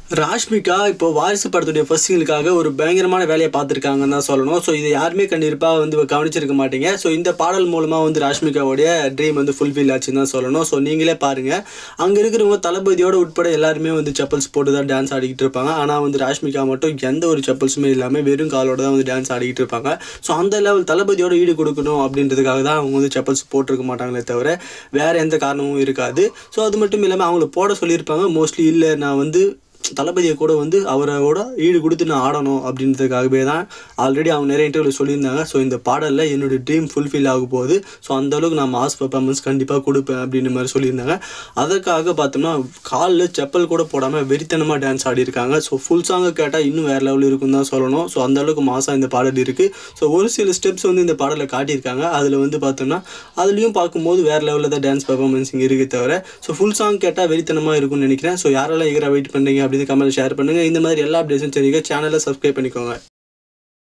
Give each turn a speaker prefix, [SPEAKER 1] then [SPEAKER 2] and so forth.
[SPEAKER 1] ராஷ்மிகா இப்போ வாரிசு படத்துடைய ஃபர்ஸ்ட் சீனுக்காக ஒரு பயங்கரமான வேலையை பார்த்துருக்காங்கன்னு தான் சொல்லணும் ஸோ இது யாருமே கண்டிப்பாக வந்து கவனிச்சிருக்க மாட்டீங்க ஸோ இந்த பாடல் மூலமாக வந்து ராஷ்மிகாவுடைய ட்ரீம் வந்து ஃபுல்ஃபில் ஆச்சுன்னு தான் சொல்லணும் ஸோ நீங்களே பாருங்கள் அங்கே இருக்கிறவங்க தளபதியோட உட்பட எல்லாருமே வந்து செப்பல்ஸ் போட்டு தான் டான்ஸ் ஆடிக்கிட்டு இருப்பாங்க ஆனால் வந்து ராஷ்மிகா மட்டும் எந்த ஒரு செப்பல்ஸுமே இல்லாமல் வெறும் காலோட தான் வந்து டான்ஸ் ஆடிக்கிட்டு இருப்பாங்க ஸோ அந்த லெவல் தளபதியோட ஈடு கொடுக்கணும் அப்படின்றதுக்காக தான் அவங்க வந்து செப்பல்ஸ் போட்டிருக்க மாட்டாங்களே தவிர வேறு எந்த காரணமும் இருக்காது ஸோ அது மட்டும் இல்லாமல் அவங்கள போட சொல்லியிருப்பாங்க மோஸ்ட்லி இல்லை நான் வந்து தளபதியை கூட வந்து அவரோட ஈடு கொடுத்து நான் ஆடணும் அப்படின்றதுக்காகவே தான் ஆல்ரெடி அவங்க நிறைய இன்டர்வியூவில் சொல்லியிருந்தாங்க ஸோ இந்த பாடலில் என்னோட ட்ரீம் ஃபுல்ஃபில் ஆக போகுது ஸோ அந்த அளவுக்கு நான் மாஸ் பர்ஃபார்மன்ஸ் கண்டிப்பாக கொடுப்பேன் அப்படின்ற மாதிரி சொல்லியிருந்தாங்க அதற்காக பார்த்தோம்னா காலில் செப்பல் கூட போடாமல் வெறித்தனமாக டான்ஸ் ஆடிருக்காங்க ஸோ ஃபுல் சாங்கை கேட்டால் இன்னும் வேறு லெவலில் இருக்குன்னு தான் சொல்லணும் ஸோ அந்த அளவுக்கு மாசாக இந்த பாடல் இருக்குது ஸோ ஒரு சில ஸ்டெப்ஸ் வந்து இந்த பாடலில் காட்டியிருக்காங்க அதில் வந்து பார்த்தோம்னா அதுலேயும் பார்க்கும்போது வேறு லெவலில் தான் டான்ஸ் பர்ஃபார்மன்ஸ் இங்கே இருக்குது தவிர ஸோ ஃபுல் சாங் கேட்டால் வெறித்தனமாக இருக்கும்னு நினைக்கிறேன் ஸோ யாரெல்லாம் எகரா வெயிட் பண்ணுறீங்க அப்படின்னு கமெண்ட் ஷேர் பண்ணுங்கள் இந்த மாதிரி எல்லா அப்டேட்ஸும் தெரியுங்க சேனலை சப்ஸ்கிரைப் பண்ணிக்கோங்க